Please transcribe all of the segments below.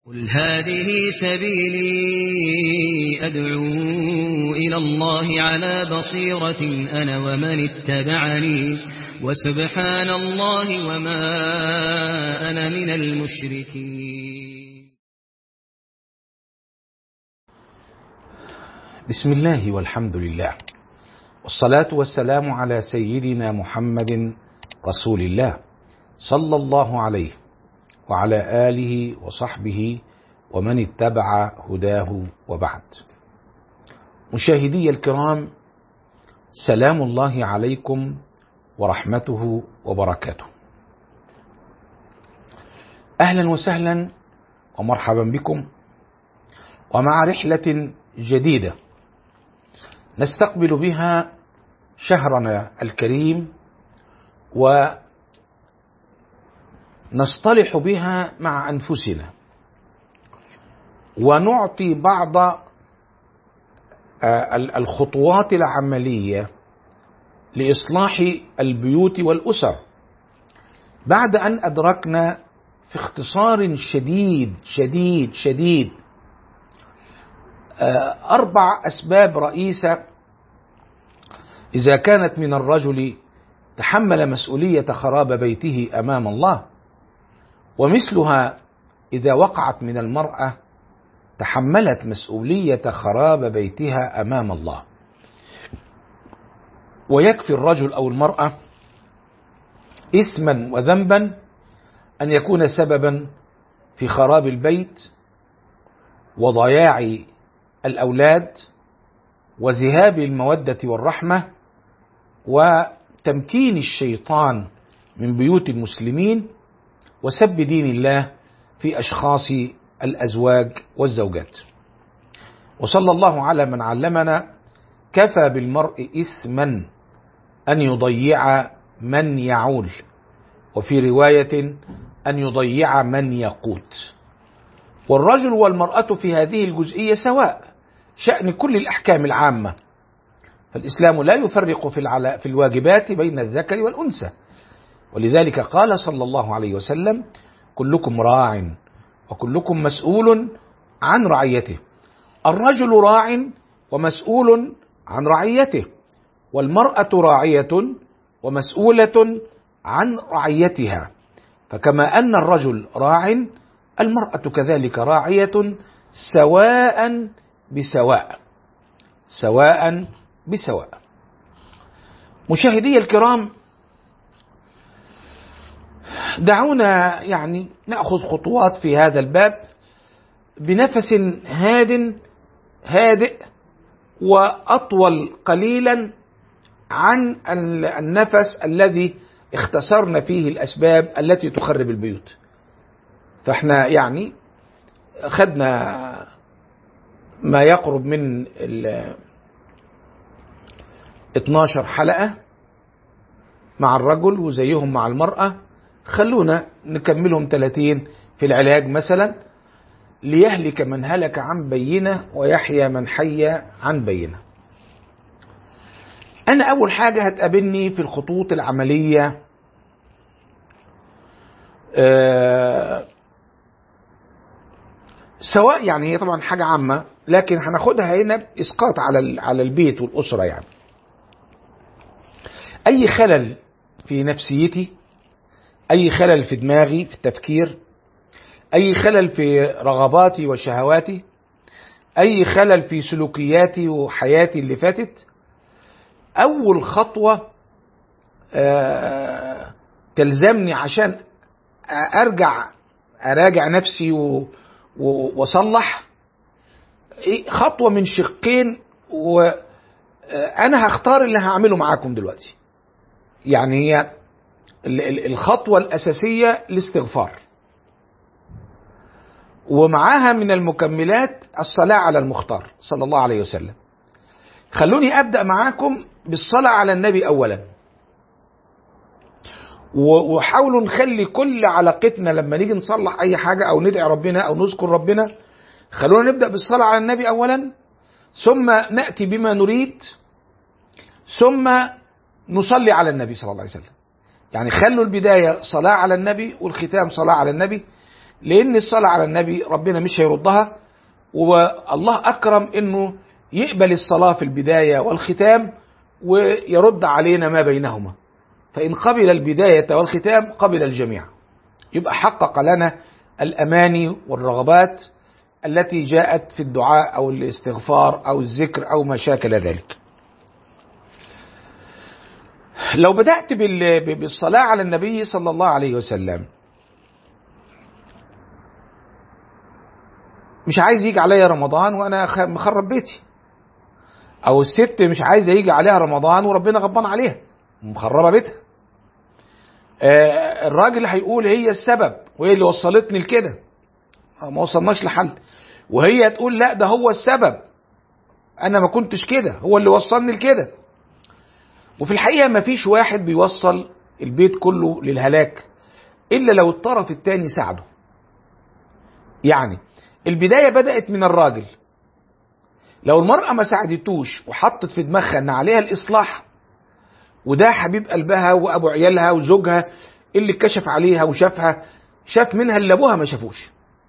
قل هذه سبيلي أدعو إلى الله على بصيرة أنا ومن اتبعني وسبحان الله وما أنا من المشركين بسم الله والحمد لله والصلاة والسلام على سيدنا محمد رسول الله صلى الله عليه وعلى آله وصحبه ومن اتبع هداه وبعد مشاهدي الكرام سلام الله عليكم ورحمته وبركاته أهلا وسهلا ومرحبا بكم ومع رحلة جديدة نستقبل بها شهرنا الكريم ونصطلح بها مع انفسنا ونعطي بعض الخطوات العمليه لاصلاح البيوت والاسر بعد ان ادركنا في اختصار شديد شديد شديد اربع اسباب رئيسه اذا كانت من الرجل تحمل مسؤوليه خراب بيته امام الله ومثلها اذا وقعت من المراه تحملت مسؤوليه خراب بيتها امام الله ويكفي الرجل او المراه اثما وذنبا ان يكون سببا في خراب البيت وضياع الاولاد وذهاب الموده والرحمه وتمكين الشيطان من بيوت المسلمين وسب دين الله في اشخاص الازواج والزوجات وصلى الله على من علمنا كفى بالمرء اثما ان يضيع من يعول وفي روايه ان يضيع من يقوت والرجل والمراه في هذه الجزئيه سواء شان كل الاحكام العامه فالاسلام لا يفرق في العلا في الواجبات بين الذكر والانثى ولذلك قال صلى الله عليه وسلم كلكم راع وكلكم مسؤول عن رعيته الرجل راع ومسؤول عن رعيته والمراه راعيه ومسؤوله عن رعيتها فكما ان الرجل راع المراه كذلك راعيه سواء بسواء سواء بسواء مشاهدي الكرام دعونا يعني ناخذ خطوات في هذا الباب بنفس هاد هادئ واطول قليلا عن النفس الذي اختصرنا فيه الاسباب التي تخرب البيوت فاحنا يعني خدنا ما يقرب من ال 12 حلقة مع الرجل وزيهم مع المرأة خلونا نكملهم 30 في العلاج مثلا ليهلك من هلك عن بينة ويحيى من حي عن بينة أنا أول حاجة هتقابلني في الخطوط العملية أه سواء يعني هي طبعا حاجة عامة لكن هناخدها هنا إسقاط على على البيت والأسرة يعني أي خلل في نفسيتي أي خلل في دماغي في التفكير أي خلل في رغباتي وشهواتي أي خلل في سلوكياتي وحياتي اللي فاتت أول خطوة آه تلزمني عشان أرجع أراجع نفسي و واصلح خطوه من شقين وانا هختار اللي هعمله معاكم دلوقتي يعني هي الخطوه الاساسيه الاستغفار ومعاها من المكملات الصلاه على المختار صلى الله عليه وسلم خلوني ابدا معاكم بالصلاه على النبي اولا وحاولوا نخلي كل علاقتنا لما نيجي نصلح اي حاجه او ندعي ربنا او نذكر ربنا خلونا نبدا بالصلاه على النبي اولا ثم ناتي بما نريد ثم نصلي على النبي صلى الله عليه وسلم يعني خلوا البدايه صلاه على النبي والختام صلاه على النبي لان الصلاه على النبي ربنا مش هيردها والله اكرم انه يقبل الصلاه في البدايه والختام ويرد علينا ما بينهما فان قبل البدايه والختام قبل الجميع يبقى حقق لنا الاماني والرغبات التي جاءت في الدعاء او الاستغفار او الذكر او ما شاكل ذلك لو بدأت بال- بالصلاة على النبي صلى الله عليه وسلم مش عايز يجي عليا رمضان وانا خ- مخرب بيتي او الست مش عايزه يجي عليها رمضان وربنا غضبان عليها مخربه بيتها آه، الراجل هيقول هي السبب وهي اللي وصلتني لكده آه، ما وصلناش لحل وهي تقول لا ده هو السبب انا ما كنتش كده هو اللي وصلني لكده وفي الحقيقه ما فيش واحد بيوصل البيت كله للهلاك الا لو الطرف الثاني ساعده يعني البدايه بدات من الراجل لو المراه ما ساعدتوش وحطت في دماغها ان عليها الاصلاح وده حبيب قلبها وابو عيالها وزوجها اللي كشف عليها وشافها شاف منها اللي ابوها ما شافوش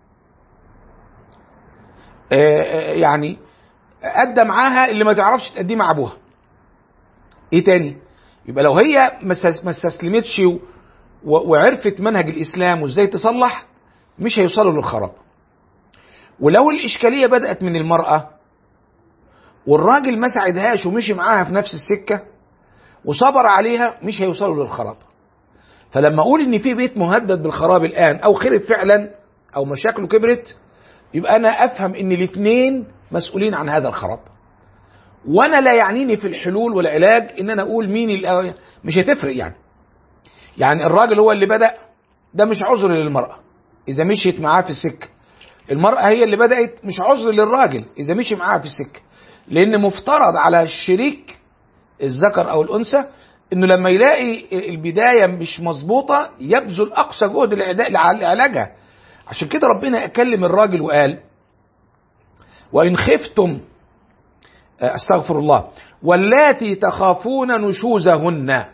آه، آه، يعني ادى معاها اللي ما تعرفش تأديه مع ابوها ايه تاني يبقى لو هي ما استس- ما استسلمتش و- و- وعرفت منهج الاسلام وازاي تصلح مش هيوصلوا للخراب ولو الاشكاليه بدات من المراه والراجل ما ساعدهاش ومشي معاها في نفس السكه وصبر عليها مش هيوصلوا للخراب فلما اقول ان في بيت مهدد بالخراب الان او خرب فعلا او مشاكله كبرت يبقى انا افهم ان الاثنين مسؤولين عن هذا الخراب وانا لا يعنيني في الحلول والعلاج ان انا اقول مين الأول مش هتفرق يعني يعني الراجل هو اللي بدا ده مش عذر للمراه اذا مشيت معاه في السكه المراه هي اللي بدات مش عذر للراجل اذا مشي معاها في السكه لان مفترض على الشريك الذكر او الانثى انه لما يلاقي البدايه مش مظبوطه يبذل اقصى جهد لإعداء- لعلاجها عشان كده ربنا كلم الراجل وقال وان خفتم استغفر الله واللاتي تخافون نشوزهن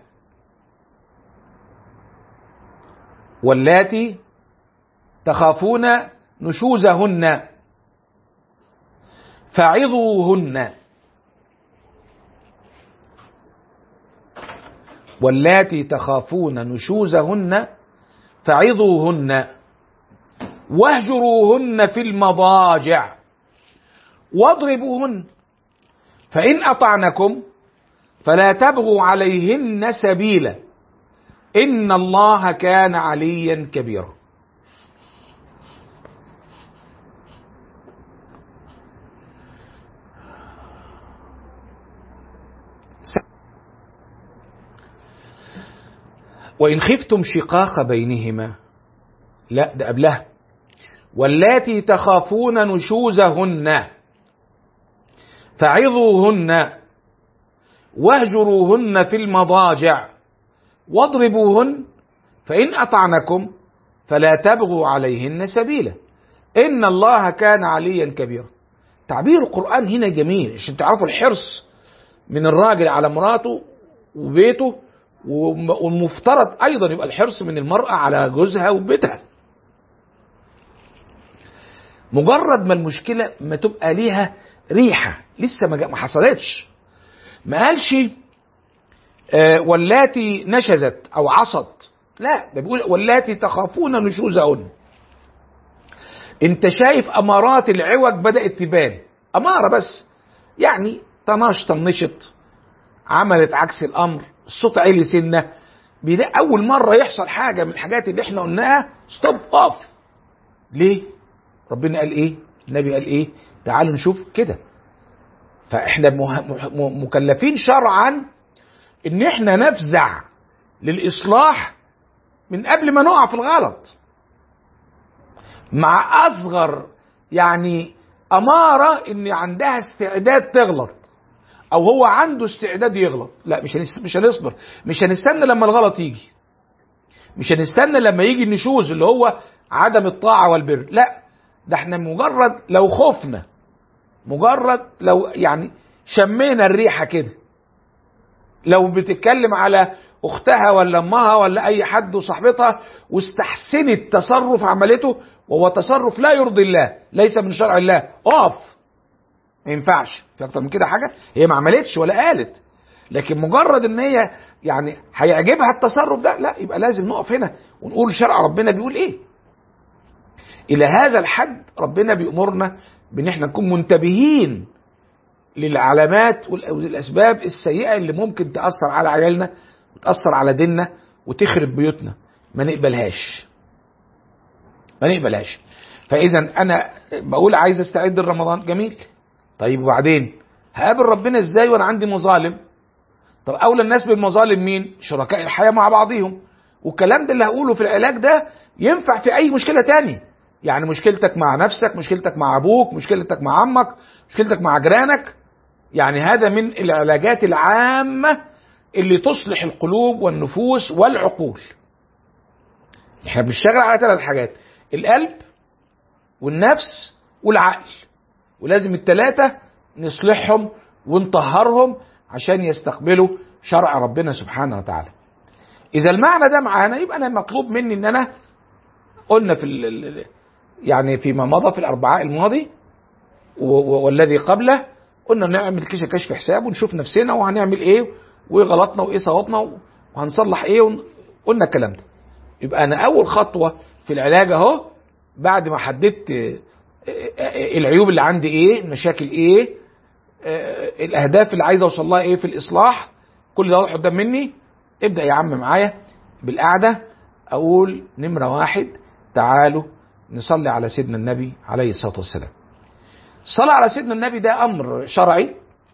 واللاتي تخافون نشوزهن فعظوهن واللاتي تخافون نشوزهن فعظوهن واهجروهن في المضاجع واضربوهن فإن أطعنكم فلا تبغوا عليهن سبيلا إن الله كان عليا كبيرا وإن خفتم شقاق بينهما لا ده قبلها واللاتي تخافون نشوزهن فعظوهن واهجروهن في المضاجع واضربوهن فإن أطعنكم فلا تبغوا عليهن سبيلا إن الله كان عليا كبيرا تعبير القرآن هنا جميل عشان تعرفوا الحرص من الراجل على مراته وبيته وم- والمفترض أيضا يبقى الحرص من المرأة على جوزها وبيتها مجرد ما المشكلة ما تبقى ليها ريحة لسه ما جا- ما حصلتش ما قالش آه، واللاتي نشزت أو عصت لا ده بيقول واللاتي تخافون نشوزهن انت شايف امارات العوج بدات تبان اماره بس يعني طناش طنشت عملت عكس الامر الصوت عالي سنه بدا اول مره يحصل حاجه من الحاجات اللي احنا قلناها ستوب اوف ليه ربنا قال ايه النبي قال ايه تعالوا نشوف كده فاحنا مه- مه- مكلفين شرعا ان احنا نفزع للاصلاح من قبل ما نقع في الغلط مع اصغر يعني اماره ان عندها استعداد تغلط او هو عنده استعداد يغلط لا مش هنس- مش هنصبر مش هنستنى لما الغلط يجي مش هنستنى لما يجي النشوز اللي هو عدم الطاعه والبر لا ده احنا مجرد لو خفنا مجرد لو يعني شمينا الريحه كده لو بتتكلم على اختها ولا امها ولا اي حد وصاحبتها واستحسنت تصرف عملته وهو تصرف لا يرضي الله ليس من شرع الله اقف ما ينفعش في اكتر من كده حاجه هي ما عملتش ولا قالت لكن مجرد ان هي يعني هيعجبها التصرف ده لا يبقى لازم نقف هنا ونقول شرع ربنا بيقول ايه الى هذا الحد ربنا بيأمرنا بان احنا نكون منتبهين للعلامات والاسباب السيئه اللي ممكن تاثر على عيالنا وتاثر على ديننا وتخرب بيوتنا ما نقبلهاش ما نقبلهاش فاذا انا بقول عايز استعد لرمضان جميل طيب وبعدين هقابل ربنا ازاي وانا عندي مظالم طب اولى الناس بالمظالم مين شركاء الحياه مع بعضهم والكلام ده اللي هقوله في العلاج ده ينفع في اي مشكله تاني يعني مشكلتك مع نفسك مشكلتك مع ابوك مشكلتك مع عمك مشكلتك مع جيرانك يعني هذا من العلاجات العامه اللي تصلح القلوب والنفوس والعقول احنا بنشتغل على ثلاث حاجات القلب والنفس والعقل ولازم الثلاثه نصلحهم ونطهرهم عشان يستقبلوا شرع ربنا سبحانه وتعالى اذا المعنى ده معانا يبقى انا مطلوب مني ان انا قلنا في ال يعني فيما مضى في الاربعاء الماضي والذي قبله قلنا نعمل كشف كشف حساب ونشوف نفسنا وهنعمل ايه وايه وايه صوابنا وهنصلح ايه قلنا الكلام ده يبقى انا اول خطوه في العلاج اهو بعد ما حددت العيوب اللي عندي ايه المشاكل ايه الاهداف اللي عايز اوصل لها ايه في الاصلاح كل ده واضح قدام مني ابدا يا عم معايا بالقعده اقول نمره واحد تعالوا نصلي على سيدنا النبي عليه الصلاه والسلام الصلاه على سيدنا النبي ده امر شرعي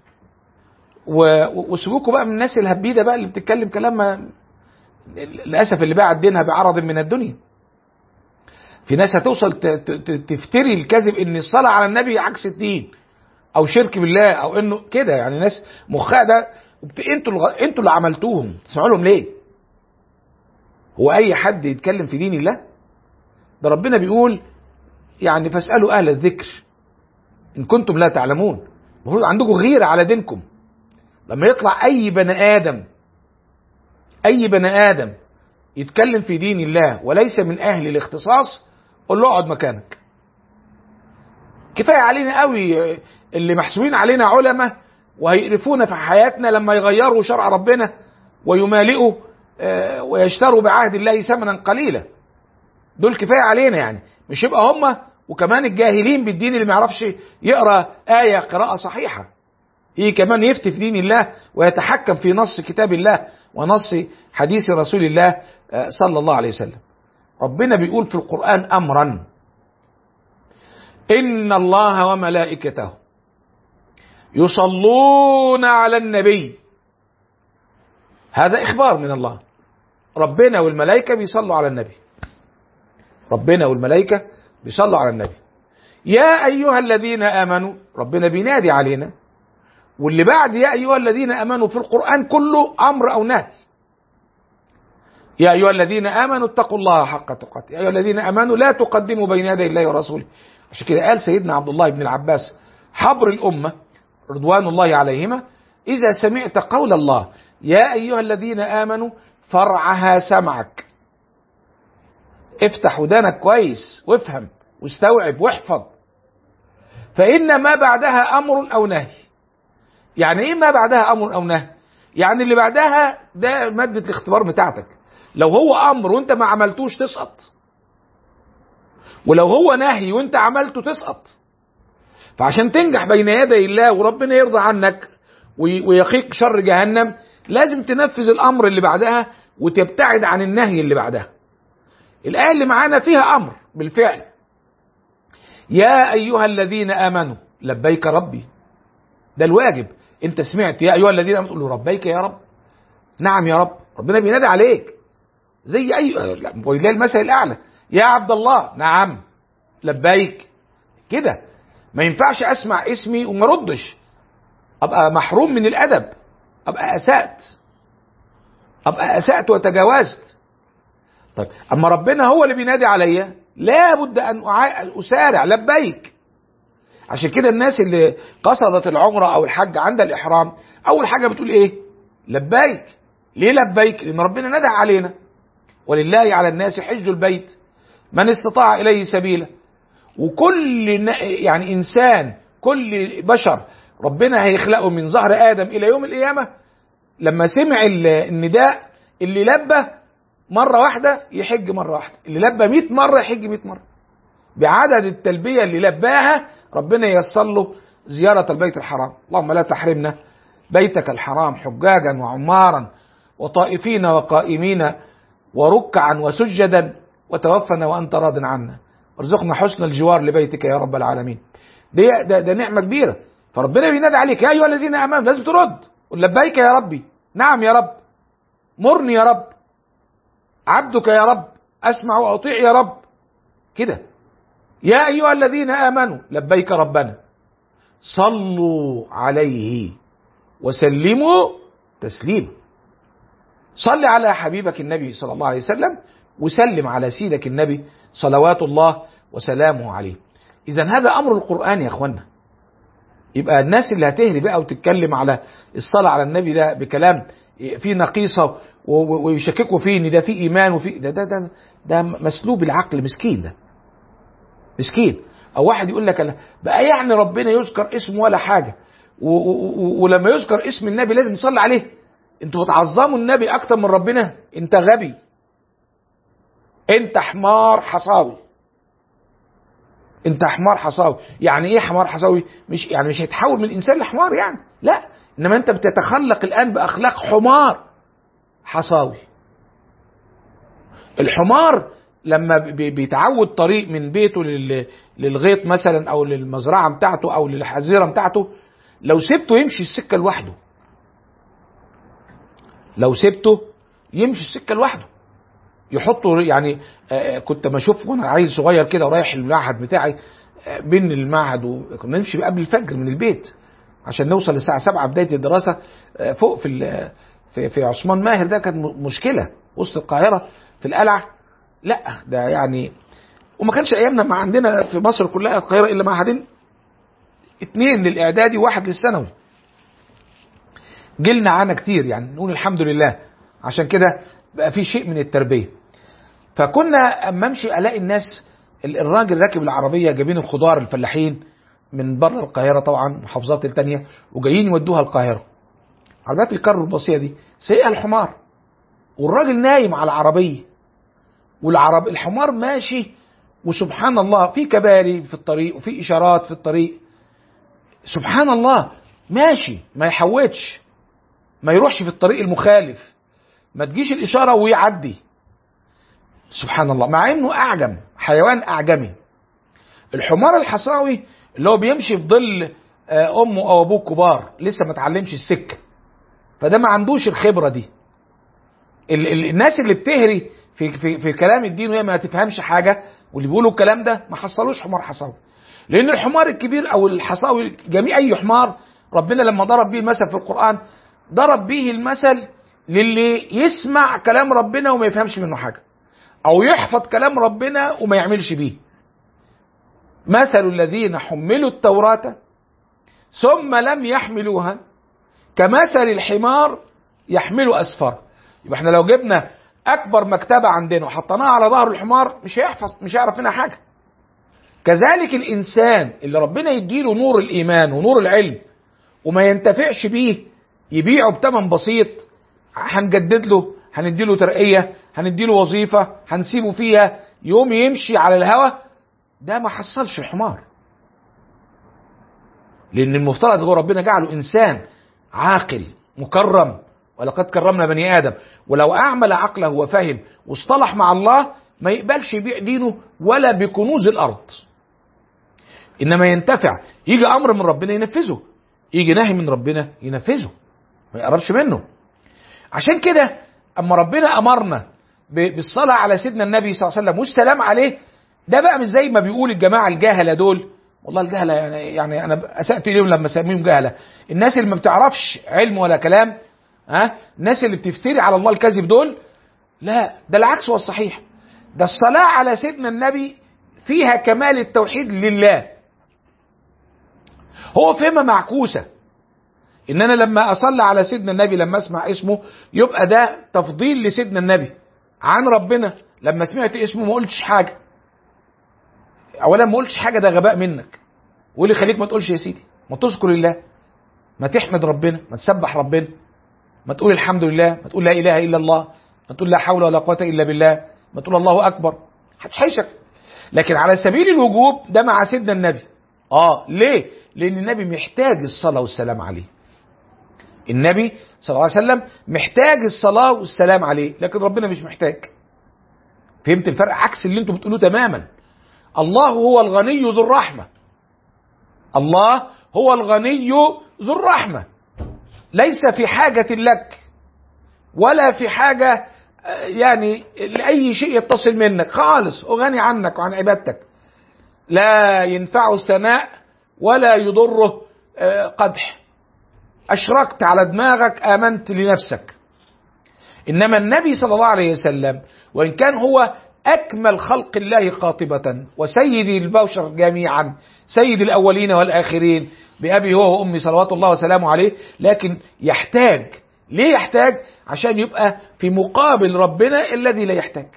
وسلوكه بقى من الناس الهبيده بقى اللي بتتكلم كلام ما للاسف اللي باعت دينها بعرض من الدنيا في ناس هتوصل تفتري الكذب ان الصلاه على النبي عكس الدين او شرك بالله او انه كده يعني ناس مخها ده انتوا الغ... انتوا اللي عملتوهم تسمعوا لهم ليه؟ هو اي حد يتكلم في دين الله؟ ده ربنا بيقول يعني فاسالوا اهل الذكر ان كنتم لا تعلمون المفروض عندكم غيره على دينكم لما يطلع اي بني ادم اي بني ادم يتكلم في دين الله وليس من اهل الاختصاص قول له اقعد مكانك كفايه علينا قوي اللي محسوبين علينا علماء وهيقرفونا في حياتنا لما يغيروا شرع ربنا ويمالئوا ويشتروا بعهد الله ثمنا قليلا دول كفايه علينا يعني مش يبقى هم وكمان الجاهلين بالدين اللي ما يعرفش يقرا ايه قراءه صحيحه هي كمان يفتي في دين الله ويتحكم في نص كتاب الله ونص حديث رسول الله صلى الله عليه وسلم ربنا بيقول في القرآن أمرا إن الله وملائكته يصلون على النبي هذا إخبار من الله ربنا والملائكة بيصلوا على النبي ربنا والملائكة بيصلوا على النبي يا أيها الذين آمنوا ربنا بينادي علينا واللي بعد يا أيها الذين آمنوا في القرآن كله أمر أو نهي يا أيها الذين آمنوا اتقوا الله حق تقاته يا أيها الذين آمنوا لا تقدموا بين يدي الله ورسوله عشان كده قال سيدنا عبد الله بن العباس حبر الأمة رضوان الله عليهما إذا سمعت قول الله يا أيها الذين آمنوا فرعها سمعك افتح ودانك كويس وافهم واستوعب واحفظ فإن ما بعدها أمر أو نهي يعني إيه ما بعدها أمر أو نهي يعني اللي بعدها ده مادة الاختبار بتاعتك لو هو أمر وأنت ما عملتوش تسقط ولو هو نهي وأنت عملته تسقط فعشان تنجح بين يدي الله وربنا يرضى عنك ويقيك شر جهنم لازم تنفذ الأمر اللي بعدها وتبتعد عن النهي اللي بعدها الآية اللي معانا فيها أمر بالفعل يا أيها الذين آمنوا لبيك ربي ده الواجب انت سمعت يا ايها الذين امنوا تقول له ربيك يا رب نعم يا رب ربنا بينادي عليك زي اي ولله المثل الاعلى يا عبد الله نعم لبيك كده ما ينفعش اسمع اسمي وما ردش ابقى محروم من الادب ابقى اسات ابقى اسات وتجاوزت طيب اما ربنا هو اللي بينادي عليا لابد ان اسارع لبيك عشان كده الناس اللي قصدت العمرة أو الحج عند الإحرام أول حاجة بتقول إيه؟ لبيك ليه لبيك لان ربنا ندى علينا ولله على الناس حج البيت من استطاع اليه سبيلا وكل ن- يعني انسان كل بشر ربنا هيخلقه من ظهر ادم الى يوم القيامه لما سمع ال- النداء اللي لبى مره واحده يحج مره واحده اللي لبى 100 مره يحج 100 مره بعدد التلبيه اللي لباها ربنا ييسر له زياره البيت الحرام اللهم لا تحرمنا بيتك الحرام حجاجا وعمارا وطائفين وقائمين وركعا وسجدا وتوفنا وانت راض عنا وارزقنا حسن الجوار لبيتك يا رب العالمين دي ده, ده نعمه كبيره فربنا بينادي عليك يا ايها الذين امنوا لازم ترد قل لبيك يا ربي نعم يا رب مرني يا رب عبدك يا رب اسمع واطيع يا رب كده يا ايها الذين امنوا لبيك ربنا صلوا عليه وسلموا تسليما صل على حبيبك النبي صلى الله عليه وسلم وسلم على سيدك النبي صلوات الله وسلامه عليه اذا هذا امر القران يا اخوانا يبقى الناس اللي هتهري بقى وتتكلم على الصلاه على النبي ده بكلام فيه نقيصه و- و- ويشككوا فيه ان ده فيه ايمان وفيه ده ده ده, ده مسلوب العقل مسكين ده مسكين او واحد يقول لك أنا بقى يعني ربنا يذكر اسمه ولا حاجه و- و- و- ولما يذكر اسم النبي لازم نصلي عليه انتوا بتعظموا النبي اكتر من ربنا انت غبي انت حمار حصاوي انت حمار حصاوي يعني ايه حمار حصاوي مش يعني مش هيتحول من انسان لحمار يعني لا انما انت بتتخلق الان باخلاق حمار حصاوي الحمار لما بي- بيتعود طريق من بيته لل- للغيط مثلا او للمزرعه بتاعته او للحظيره بتاعته لو سبته يمشي السكه لوحده لو سبته يمشي السكه لوحده يحطوا يعني آه، كنت ما اشوف وانا عيل صغير كده ورايح المعهد بتاعي آه، بين المعهد وكنا نمشي قبل الفجر من البيت عشان نوصل الساعه 7 بدايه الدراسه آه، فوق في ال- في في عثمان ماهر ده كانت م- مشكله وسط القاهره في القلعه لا ده يعني وما كانش ايامنا ما عندنا في مصر كلها القاهره الا معهدين اتنين للاعدادي وواحد للثانوي جيلنا عنا كتير يعني نقول الحمد لله عشان كده بقى في شيء من التربيه فكنا اما امشي الاقي الناس ال- الراجل راكب العربيه جايبين الخضار الفلاحين من بره القاهره طبعا محافظات التانية وجايين يودوها القاهره عربيات الكر البسيطه دي سايقها الحمار والراجل نايم على العربيه والعرب الحمار ماشي وسبحان الله في كباري في الطريق وفي اشارات في الطريق سبحان الله ماشي ما يحوتش ما يروحش في الطريق المخالف ما تجيش الاشاره ويعدي سبحان الله مع انه اعجم حيوان اعجمي الحمار الحصاوي اللي هو بيمشي في ظل آه، امه او ابوه كبار لسه ما اتعلمش السكه فده ما عندوش الخبره دي ال ال الناس اللي بتهري في في في كلام الدين وهي ما تفهمش حاجه واللي بيقولوا الكلام ده ما حصلوش حمار حصاوي لان الحمار الكبير او الحصاوي جميع اي حمار ربنا لما ضرب به المثل في القران ضرب به المثل للي يسمع كلام ربنا وما يفهمش منه حاجه او يحفظ كلام ربنا وما يعملش بيه مثل الذين حملوا التوراة ثم لم يحملوها كمثل الحمار يحمل أسفار يبقى احنا لو جبنا أكبر مكتبة عندنا وحطيناها على ظهر الحمار مش هيحفظ مش هيعرف منها حاجة كذلك الإنسان اللي ربنا يديله نور الإيمان ونور العلم وما ينتفعش بيه يبيعه بثمن بسيط هنجدد له هنديله ترقية هنديله وظيفة هنسيبه فيها يوم يمشي على الهوى ده ما حصلش الحمار لان المفترض هو ربنا جعله انسان عاقل مكرم ولقد كرمنا بني ادم ولو اعمل عقله وفهم واصطلح مع الله ما يقبلش يبيع دينه ولا بكنوز الارض انما ينتفع يجي امر من ربنا ينفذه يجي نهي من ربنا ينفذه ما يقربش منه عشان كده اما ربنا امرنا ب- بالصلاه على سيدنا النبي صلى الله عليه وسلم والسلام عليه ده بقى مش زي ما بيقول الجماعه الجهله دول والله الجهله يعني يعني انا اسات اليهم لما اسميهم جهله الناس اللي ما بتعرفش علم ولا كلام ها الناس اللي بتفتري على الله الكذب دول لا ده العكس هو الصحيح ده الصلاه على سيدنا النبي فيها كمال التوحيد لله هو فهمها معكوسه ان انا لما اصلي على سيدنا النبي لما اسمع اسمه يبقى ده تفضيل لسيدنا النبي عن ربنا لما سمعت اسمه ما قلتش حاجه اولا ما قلتش حاجه ده غباء منك واللي يخليك ما تقولش يا سيدي ما تذكر الله ما تحمد ربنا ما تسبح ربنا ما تقول الحمد لله ما تقول لا اله الا الله ما تقول لا حول ولا قوه الا بالله ما تقول الله اكبر محدش هيشك لكن على سبيل الوجوب ده مع سيدنا النبي اه ليه لان النبي محتاج الصلاه والسلام عليه النبي صلى الله عليه وسلم محتاج الصلاه والسلام عليه لكن ربنا مش محتاج فهمت الفرق عكس اللي انتم بتقولوه تماما الله هو الغني ذو الرحمه الله هو الغني ذو الرحمه ليس في حاجه لك ولا في حاجه يعني لاي شيء يتصل منك خالص وغني عنك وعن عبادتك لا ينفعه الثناء ولا يضره قدح اشركت على دماغك امنت لنفسك انما النبي صلى الله عليه وسلم وان كان هو اكمل خلق الله قاطبه وسيد البشر جميعا سيد الاولين والاخرين بابي هو وامي صلوات الله وسلامه عليه لكن يحتاج ليه يحتاج عشان يبقى في مقابل ربنا الذي لا يحتاج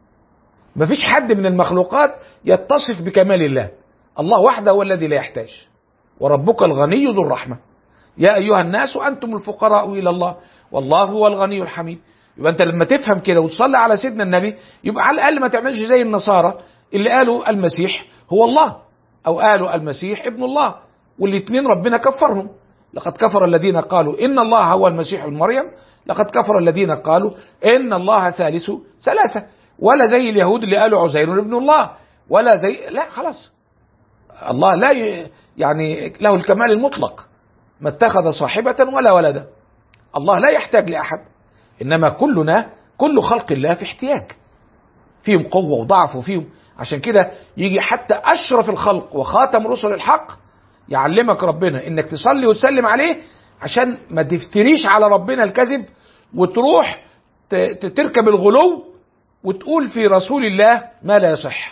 مفيش حد من المخلوقات يتصف بكمال الله الله وحده هو الذي لا يحتاج وربك الغني ذو الرحمه يا ايها الناس انتم الفقراء الى الله والله هو الغني الحميد يبقى انت لما تفهم كده وتصلي على سيدنا النبي يبقى على الاقل ما تعملش زي النصارى اللي قالوا المسيح هو الله او قالوا المسيح ابن الله والاثنين ربنا كفرهم لقد كفر الذين قالوا ان الله هو المسيح ابن مريم لقد كفر الذين قالوا ان الله ثالث ثلاثه ولا زي اليهود اللي قالوا عزير ابن الله ولا زي لا خلاص الله لا ي... يعني له الكمال المطلق ما اتخذ صاحبة ولا ولدا الله لا يحتاج لأحد إنما كلنا كل خلق الله في احتياج فيهم قوة وضعف وفيهم عشان كده يجي حتى أشرف الخلق وخاتم رسل الحق يعلمك ربنا إنك تصلي وتسلم عليه عشان ما تفتريش على ربنا الكذب وتروح تركب الغلو وتقول في رسول الله ما لا يصح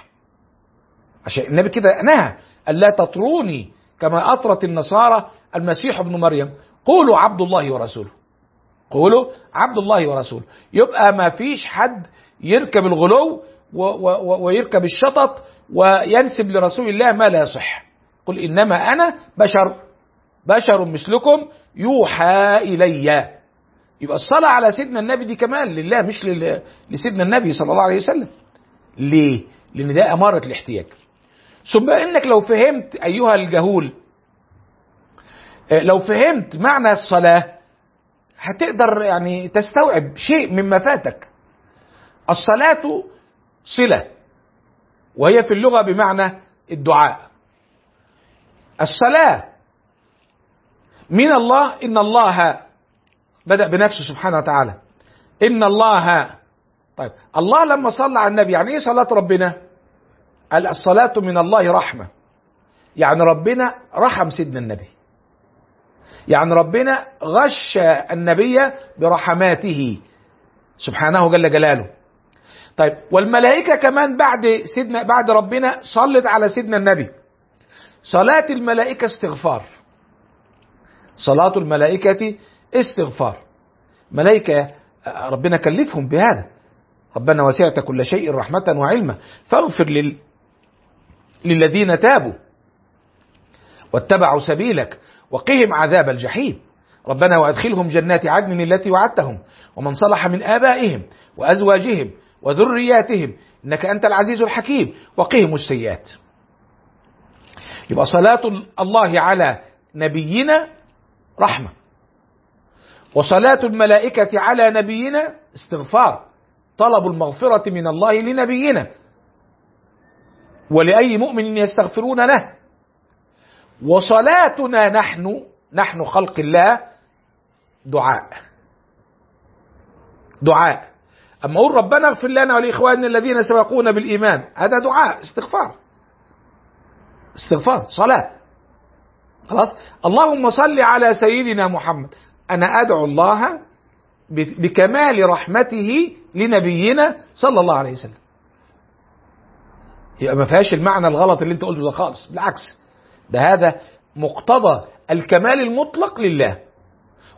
عشان النبي كده نهى ألا تطروني كما أطرت النصارى المسيح ابن مريم قولوا عبد الله ورسوله قولوا عبد الله ورسوله يبقى ما فيش حد يركب الغلو و و ويركب الشطط وينسب لرسول الله ما لا يصح قل إنما أنا بشر بشر مثلكم يوحى إلي يبقى الصلاة على سيدنا النبي دي كمان لله مش لسيدنا النبي صلى الله عليه وسلم ليه؟ لأن ده أمارة الاحتياج ثم إنك لو فهمت أيها الجهول لو فهمت معنى الصلاة هتقدر يعني تستوعب شيء مما فاتك الصلاة صلة وهي في اللغة بمعنى الدعاء الصلاة من الله إن الله بدأ بنفسه سبحانه وتعالى إن الله طيب الله لما صلى على النبي يعني إيه صلاة ربنا؟ قال الصلاة من الله رحمة يعني ربنا رحم سيدنا النبي يعني ربنا غش النبي برحماته سبحانه جل جلاله طيب والملائكة كمان بعد سيدنا بعد ربنا صلت على سيدنا النبي صلاة الملائكة استغفار صلاة الملائكة استغفار ملائكة ربنا كلفهم بهذا ربنا وسعت كل شيء رحمة وعلما فاغفر لل... للذين تابوا واتبعوا سبيلك وقهم عذاب الجحيم ربنا وادخلهم جنات عدن التي وعدتهم ومن صلح من آبائهم وأزواجهم وذرياتهم إنك أنت العزيز الحكيم وقهم السيئات يبقى صلاة الله على نبينا رحمة وصلاة الملائكة على نبينا استغفار طلب المغفرة من الله لنبينا ولأي مؤمن يستغفرون له وصلاتنا نحن نحن خلق الله دعاء دعاء أما أقول ربنا اغفر لنا ولإخواننا الذين سبقونا بالإيمان هذا دعاء استغفار استغفار صلاة خلاص اللهم صل على سيدنا محمد أنا أدعو الله بكمال رحمته لنبينا صلى الله عليه وسلم يبقى ما فيهاش المعنى الغلط اللي انت قلته ده خالص بالعكس ده هذا مقتضى الكمال المطلق لله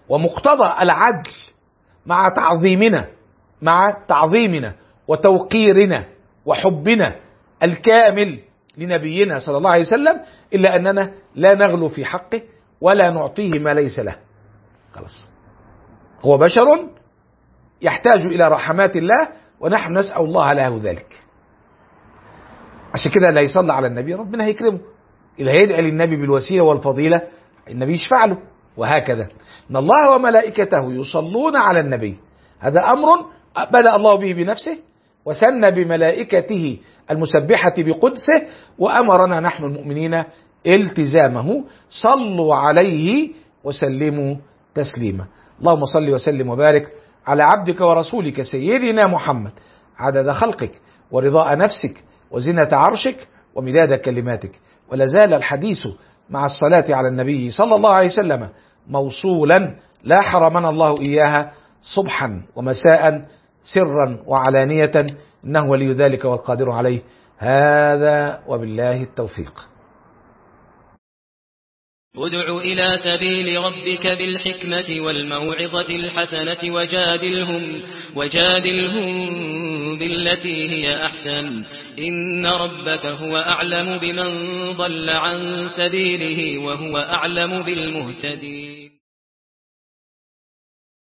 ومقتضى العدل مع تعظيمنا مع تعظيمنا وتوقيرنا وحبنا الكامل لنبينا صلى الله عليه وسلم إلا أننا لا نغلو في حقه ولا نعطيه ما ليس له خلاص هو بشر يحتاج إلى رحمات الله ونحن نسأل الله له ذلك عشان كده لا يصلى على النبي ربنا هيكرمه اللي هيدعي للنبي بالوسيلة والفضيلة النبي يشفع له وهكذا إن الله وملائكته يصلون على النبي هذا أمر بدأ الله به بنفسه وثنى بملائكته المسبحة بقدسه وأمرنا نحن المؤمنين التزامه صلوا عليه وسلموا تسليما اللهم صل وسلم وبارك على عبدك ورسولك سيدنا محمد عدد خلقك ورضاء نفسك وزنة عرشك ومداد كلماتك ولا زال الحديث مع الصلاة على النبي صلى الله عليه وسلم موصولا لا حرمنا الله إياها صبحا ومساء سرا وعلانية إنه ولي ذلك والقادر عليه هذا وبالله التوفيق ادع إلى سبيل ربك بالحكمة والموعظة الحسنة وجادلهم, وجادلهم بالتي هي أحسن إن ربك هو أعلم بمن ضل عن سبيله وهو أعلم بالمهتدين